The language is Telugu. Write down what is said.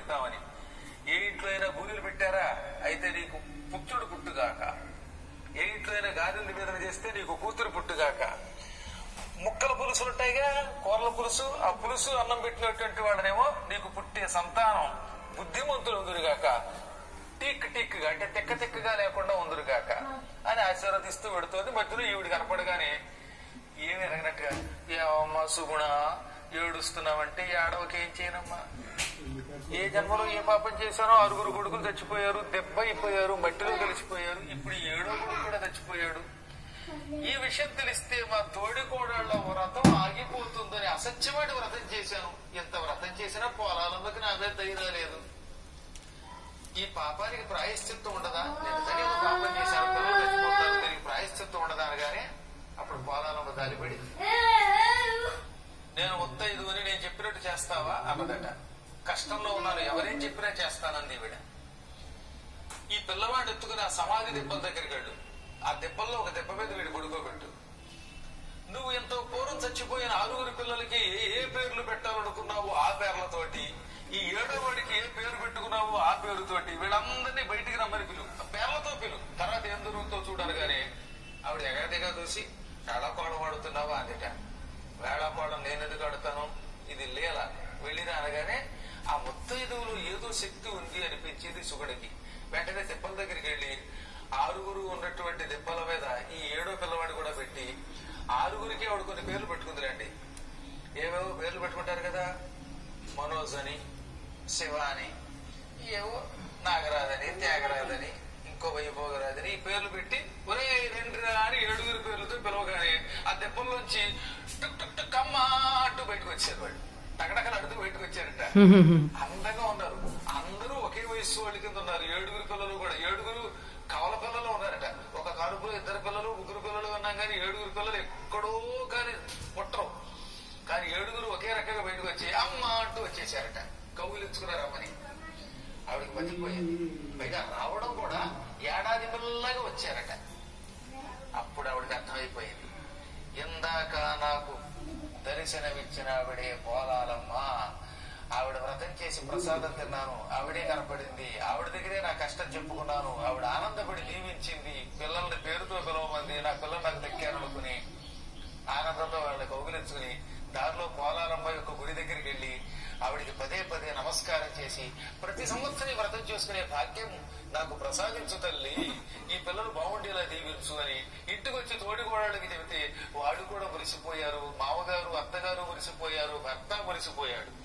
పెడతామని ఏ ఇంట్లో అయినా బూరెలు పెట్టారా అయితే నీకు పుత్రుడు పుట్టుగాక ఏ ఇంట్లో అయినా గారెల నివేదన చేస్తే నీకు కూతురు పుట్టుగాక ముక్కల పులుసు ఉంటాయిగా కూరల పులుసు ఆ పులుసు అన్నం పెట్టినటువంటి వాడనేమో నీకు పుట్టే సంతానం బుద్ధిమంతులు ఉందిరుగాక టిక్ టిక్ గా అంటే తెక్క తెక్కగా లేకుండా ఉందిరుగాక అని ఆశీర్వదిస్తూ పెడుతోంది మధ్యలో ఈవిడ కనపడగానే ఏమి ఎరగనట్టుగా ఏమమ్మా సుగుణ ఏడుస్తున్నావంటే ఏడవకి ఏం చేయనమ్మా ఏ జన్మలో ఏ పాపం చేశానో ఆరుగురు కొడుకులు చచ్చిపోయారు దెబ్బ అయిపోయారు మట్టిలో కలిసిపోయారు ఇప్పుడు ఈ ఏడో కొడుకు కూడా చచ్చిపోయాడు ఈ విషయం తెలిస్తే మా తోడి కోడళ్ల వ్రతం ఆగిపోతుందని అసత్యమైన వ్రతం చేశాను ఎంత వ్రతం చేసినా పోలాలందుకు నా మీద ధైర్యం లేదు ఈ పాపానికి ప్రాయశ్చిత్తం ఉండదా నేను సరైన పాపం చేశాను పిల్లలు చచ్చిపోతారు దీనికి ప్రాయశ్చిత్తం ఉండదా అనగానే అప్పుడు పోలాలమ్మ దాలిపడింది నేను ముత్తైదు అని నేను చెప్పినట్టు చేస్తావా అన్నదట కష్టంలో ఉన్నాను ఎవరేం చెప్పినా చేస్తానంది ఈవిడ ఈ పిల్లవాడు ఎత్తుకుని ఆ సమాధి దెబ్బల దగ్గరికి వెళ్ళు ఆ దెబ్బల్లో ఒక దెబ్బ మీద వీడు పడుకోబెట్టు నువ్వు ఎంతో పూర్వం చచ్చిపోయిన ఆరుగురు పిల్లలకి ఏ పేర్లు పెట్టాలనుకున్నావో ఆ పేర్లతోటి ఈ ఏడో వాడికి ఏ పేరు పెట్టుకున్నావో ఆ పేరుతోటి వీళ్ళందరినీ బయటికి రమ్మని పిలు పేర్లతో పిలు తర్వాత ఏం జరుగుతుందో చూడాలి కానీ ఆవిడ ఎగదిగా చూసి వేళాకోళం వాడుతున్నావా అందుట వేళాకోళం నేను ఎందుకు ఆడుతాను ఇది లీల వెళ్ళినా అనగానే ఆ ముత్తైదువులు ఏదో శక్తి ఉంది అనిపించింది సుగడికి వెంటనే దెబ్బల దగ్గరికి వెళ్ళి ఆరుగురు ఉన్నటువంటి దెబ్బల మీద ఈ ఏడో పిల్లవాడు కూడా పెట్టి ఆరుగురికి ఆవిడ కొన్ని పేర్లు పెట్టుకుందిలేండి ఏవేవో పేర్లు పెట్టుకుంటారు కదా మనోజ్ అని శివ అని ఏవో నాగరాజని త్యాగరాజని ఇంకో వైభోగరాజని ఈ పేర్లు పెట్టి ఒరే రెండురా అని ఏడుగురు పేర్లతో పిలవగానే ఆ దెబ్బల్లోంచి టుక్ టుక్ టుక్ అమ్మా అంటూ బయటకు వచ్చారు వాళ్ళు టకటకలు అడుతూ బయటకు వచ్చారట అందంగా ఉన్నారు అందరూ ఒకే వయస్సు వాళ్ళ కింద ఉన్నారు ఏడుగురు పిల్లలు కూడా ఏడుగురు కవల పిల్లలు ఉన్నారట ఒక కడుపులో ఇద్దరు పిల్లలు ముగ్గురు పిల్లలు ఉన్నాం కానీ ఏడుగురు పిల్లలు ఎక్కడో కానీ పుట్టరు కానీ ఏడుగురు ఒకే రకంగా బయటకు వచ్చి అమ్మ అంటూ వచ్చేసారట కౌగిలించుకున్నారు అమ్మని ఆవిడకి బతికిపోయింది పైగా రావడం కూడా ఏడాది పిల్లలాగా వచ్చారట అప్పుడు ఆవిడకి అర్థమైపోయింది ఇందాక నాకు దర్శనమిచ్చిన ఆవిడే పోలాలమ్మా ఆవిడ వ్రతం చేసి ప్రసాదం తిన్నాను ఆవిడే కనపడింది ఆవిడ దగ్గరే నా కష్టం చెప్పుకున్నాను ఆవిడ ఆనందపడి దీవించింది పిల్లల్ని పేరుతో పిలవమంది నా పిల్లలు నాకు దక్కారనుకుని ఆనందంలో వాళ్ళని కౌగిలించుకుని దారిలో పోలారమ్మ యొక్క గుడి దగ్గరికి వెళ్లి ఆవిడికి పదే పదే నమస్కారం చేసి ప్రతి సంవత్సరం ఈ వ్రతం చేసుకునే భాగ్యం నాకు ప్రసాదించు తల్లి ఈ పిల్లలు బాగుండేలా దీవించు అని ఇంటికి వచ్చి తోడి కోడళ్ళకి చెబితే వాడు కూడా మురిసిపోయారు మామగారు అత్తగారు మురిసిపోయారు భర్త మురిసిపోయాడు